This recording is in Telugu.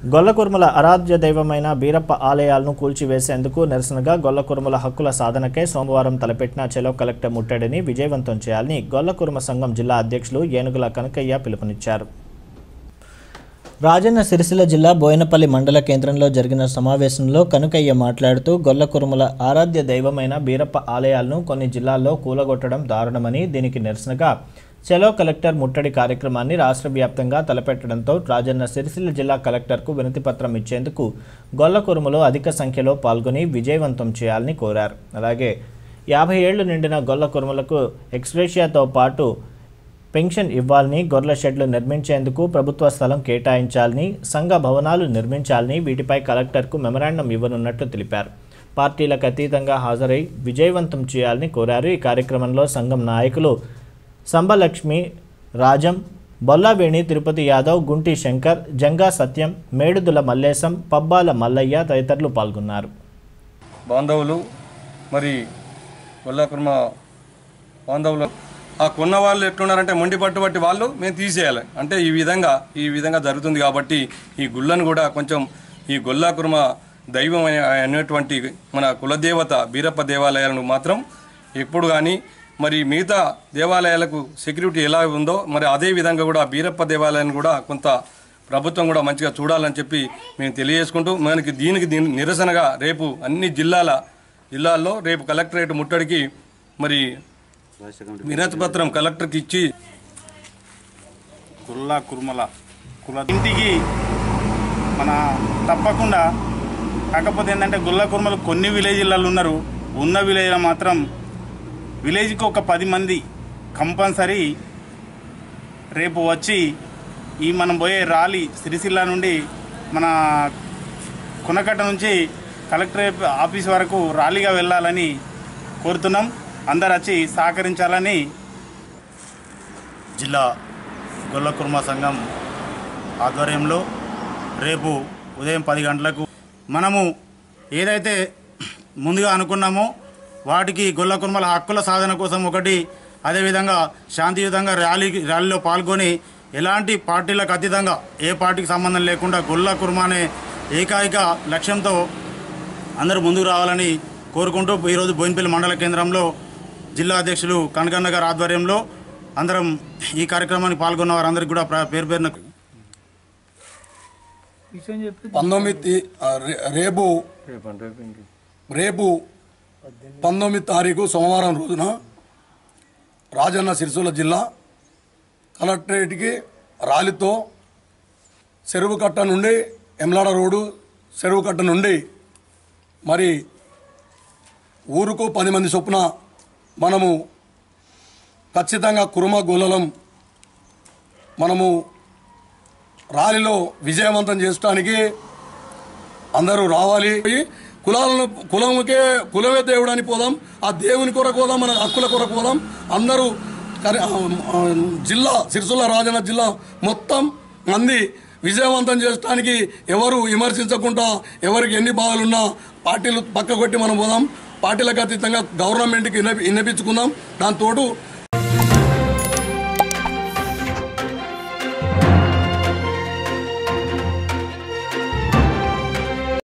గొల్లకుర్మల ఆరాధ్య దైవమైన బీరప్ప ఆలయాలను కూల్చివేసేందుకు నిరసనగా గొల్లకుర్మల హక్కుల సాధనకే సోమవారం తలపెట్టిన చెలో కలెక్టర్ ముట్టడిని విజయవంతం చేయాలని గొల్లకుర్మ సంఘం జిల్లా అధ్యక్షులు ఏనుగుల కనకయ్య పిలుపునిచ్చారు రాజన్న సిరిసిల్ల జిల్లా బోయనపల్లి మండల కేంద్రంలో జరిగిన సమావేశంలో కనుకయ్య మాట్లాడుతూ గొల్లకురుముల ఆరాధ్య దైవమైన బీరప్ప ఆలయాలను కొన్ని జిల్లాల్లో కూలగొట్టడం దారుణమని దీనికి నిరసనగా చలో కలెక్టర్ ముట్టడి కార్యక్రమాన్ని రాష్ట్ర వ్యాప్తంగా తలపెట్టడంతో రాజన్న సిరిసిల్ల జిల్లా కలెక్టర్కు వినతిపత్రం ఇచ్చేందుకు గొల్లకురుములు అధిక సంఖ్యలో పాల్గొని విజయవంతం చేయాలని కోరారు అలాగే యాభై ఏళ్లు నిండిన గొల్ల కురుములకు ఎక్స్గ్రేషియాతో పాటు పెన్షన్ ఇవ్వాలని గొర్రెల షెడ్లు నిర్మించేందుకు ప్రభుత్వ స్థలం కేటాయించాలని సంఘ భవనాలు నిర్మించాలని వీటిపై కలెక్టర్కు మెమరాండం ఇవ్వనున్నట్లు తెలిపారు పార్టీలకు అతీతంగా హాజరై విజయవంతం చేయాలని కోరారు ఈ కార్యక్రమంలో సంఘం నాయకులు సంబలక్ష్మి రాజం బొల్లావేణి తిరుపతి యాదవ్ గుంటి శంకర్ జంగా సత్యం మేడుదుల మల్లేశం పబ్బాల మల్లయ్య తదితరులు పాల్గొన్నారు బాంధవులు మరి కొల్లాకుర్మ బాంధవులు ఆ కొన్న వాళ్ళు ఎట్లున్నారంటే మొండి పట్టుబట్టి వాళ్ళు మేము తీసేయాలి అంటే ఈ విధంగా ఈ విధంగా జరుగుతుంది కాబట్టి ఈ గుళ్ళను కూడా కొంచెం ఈ గొల్లాకుర్మ దైవం అనే అనేటువంటి మన కులదేవత బీరప్ప దేవాలయాలను మాత్రం ఎప్పుడు కానీ మరి మిగతా దేవాలయాలకు సెక్యూరిటీ ఎలా ఉందో మరి అదే విధంగా కూడా బీరప్ప దేవాలయాన్ని కూడా కొంత ప్రభుత్వం కూడా మంచిగా చూడాలని చెప్పి మేము తెలియజేసుకుంటూ మనకి దీనికి దీని నిరసనగా రేపు అన్ని జిల్లాల జిల్లాల్లో రేపు కలెక్టరేట్ ముట్టడికి మరి వినతి పత్రం కలెక్టర్కి ఇచ్చి కుల్ల కుర్మల కుల ఇంటికి మన తప్పకుండా కాకపోతే ఏంటంటే గుల్ల కుర్మలు కొన్ని విలేజ్లలో ఉన్నారు ఉన్న విలేజ్లో మాత్రం విలేజ్కి ఒక పది మంది కంపల్సరీ రేపు వచ్చి ఈ మనం పోయే ర్యాలీ సిరిసిల్ల నుండి మన కొనకట్ట నుంచి కలెక్టరేట్ ఆఫీస్ వరకు ర్యాలీగా వెళ్ళాలని కోరుతున్నాం అందరు వచ్చి సహకరించాలని జిల్లా గొల్ల కుర్మ సంఘం ఆధ్వర్యంలో రేపు ఉదయం పది గంటలకు మనము ఏదైతే ముందుగా అనుకున్నామో వాటికి గొల్ల కుర్మల హక్కుల సాధన కోసం ఒకటి అదేవిధంగా శాంతియుతంగా ర్యాలీ ర్యాలీలో పాల్గొని ఎలాంటి పార్టీలకు అతీతంగా ఏ పార్టీకి సంబంధం లేకుండా గొల్ల కుర్మ అనే ఏకైక లక్ష్యంతో అందరూ ముందుకు రావాలని కోరుకుంటూ ఈరోజు బోయినపల్లి మండల కేంద్రంలో జిల్లా అధ్యక్షులు కనకన్న గారి ఆధ్వర్యంలో అందరం ఈ కార్యక్రమానికి పాల్గొన్న వారందరికీ కూడా ప్ర- పేరు పేరున పంతొమ్మిది ఆ, రే- రేపు రేపు పంతొమ్మిది తారీఖు సోమవారం రోజున రాజన్న సిరిసిల్ల జిల్లా కలెక్టరేట్కి రాలితో చెరువుకట్ట నుండి ఎమ్లాడ రోడ్డు చెరువుకట్ట నుండి మరి ఊరుకు పది మంది చొప్పున మనము ఖచ్చితంగా కురుమ గోళలం మనము ర్యాలీలో విజయవంతం చేయడానికి అందరూ రావాలి కులాలను కులముకే కులమే దేవుడు అని పోదాం ఆ దేవుని కొరకు పోదాం మన హక్కుల కొరకు పోదాం అందరూ కరి- ఆ, ఆ, జిల్లా సిరిసిల్ల రాజన్న జిల్లా మొత్తం మంది విజయవంతం చేయడానికి ఎవరు విమర్శించకుండా ఎవరికి ఎన్ని బాధలున్నా పార్టీలు పక్క కొట్టి మనం పోదాం పార్టీలకు అతీతంగా గవర్నమెంట్కి విన్నపి విన్నపించుకుందాం దాంతోడు